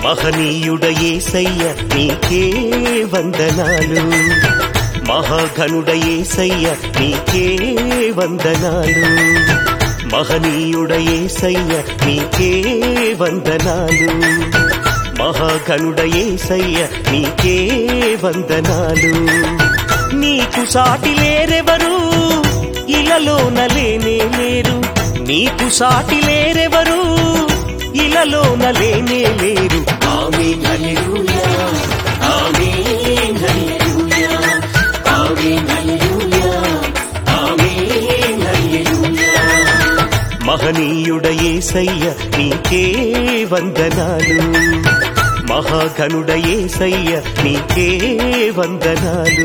మహనీయుడ ఏసయ్య నీకే వందనాలు మహాఘనుడ ఏసయ్య నీకే వందనాలు మహనీయుడ ఏసయ్య నీకే వందనాలు మహాఘనుడ ఏసయ్య నీకే వందనాలు నీకు సాటి లేరెవరు ఇలలోన లేనే లేరు నీకు సాటి లేరెవరు ఇలలోన లేనే లేరు ఆమేన్ హల్లెలూయా ఆమేన్ హల్లెలూయా ఆమేన్ హల్లెలూయా ఆమేన్ హల్లెలూయా మహనీయుడ ఏసయ్య నీకే వందనాలు మహాఘనుడ ఏసయ్య నీకే వందనాలు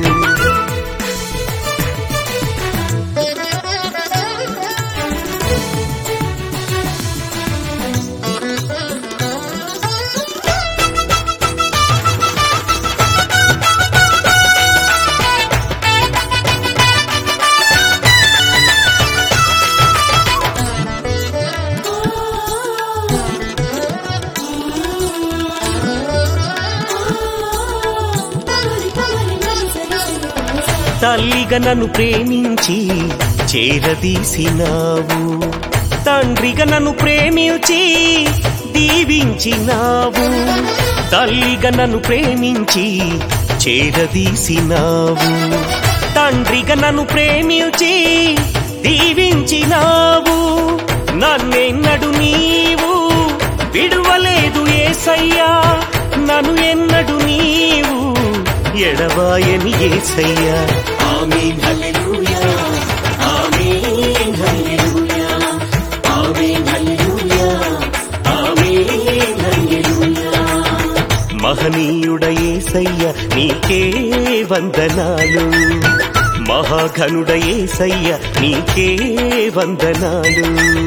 తల్లిగా నన్ను ప్రేమించి చేరదీసినావు తండ్రిగా నన్ను ప్రేమించి దీవించినావు తల్లిగా నన్ను ప్రేమించి చేరదీసినావు తండ్రిగా నన్ను ప్రేమించి దీవించినావు నన్నెన్నడు నీవు విడువలేదు ఏసయ్యా నన్ను ఎన్నడు నీవు ఎడవాయని ఏసయ్యా ఆమేన్ హల్లెలూయా ఆమేన్ హల్లెలూయా ఆమేన్ హల్లెలూయా ఆమేన్ హల్లెలూయా మహనీయుడ ఏసయ్య నీకే వందనాలు మహాఘనుడ ఏసయ్య నీకే వందనాలు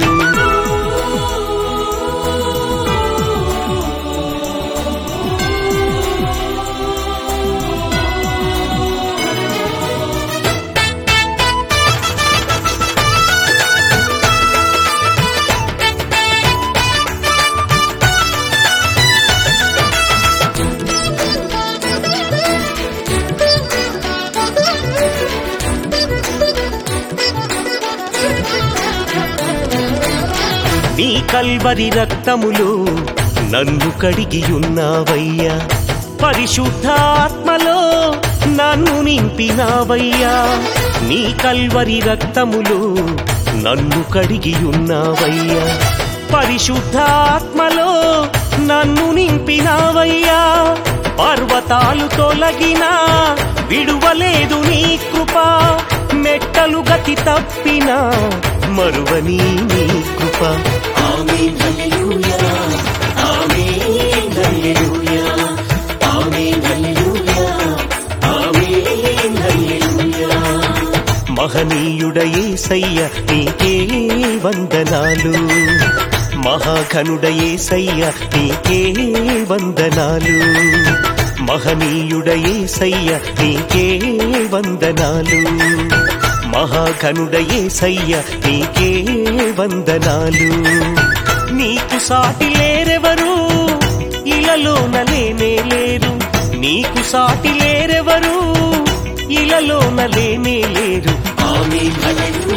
నీ కల్వరి రక్తములు నన్ను కడిగియున్నావయ్యా పరిశుద్ధాత్మలో నన్ను నింపినావయ్యా నీ కల్వరి రక్తములు నన్ను కడిగియున్నావయ్యా పరిశుద్ధాత్మలో నన్ను నింపినావయ్యా పర్వతాలు తొలగినా విడువలేదు నీ కృప మెట్టలు గతి తప్పినా మరువని నీ కృప ఆమేన్ హల్లెలూయా ఆమేన్ హల్లెలూయా ఆమేన్ హల్లెలూయా ఆమేన్ హల్లెలూయా మహనీయుడ ఏసయ్య నీకే వందనాలు మహాఘనుడ ఏసయ్య నీకే వందనాలు మహనీయుడ ఏసయ్య నీకే వందనాలు మహాఘనుడ ఏసయ్య నీకే వందనాలు నీకు సాటి లేరెవరు ఇలలోన లేనే లేరు నీకు సాటి లేరెవరు ఇలలోన లేనే లేరు ఆమేన్ హల్లెలూయా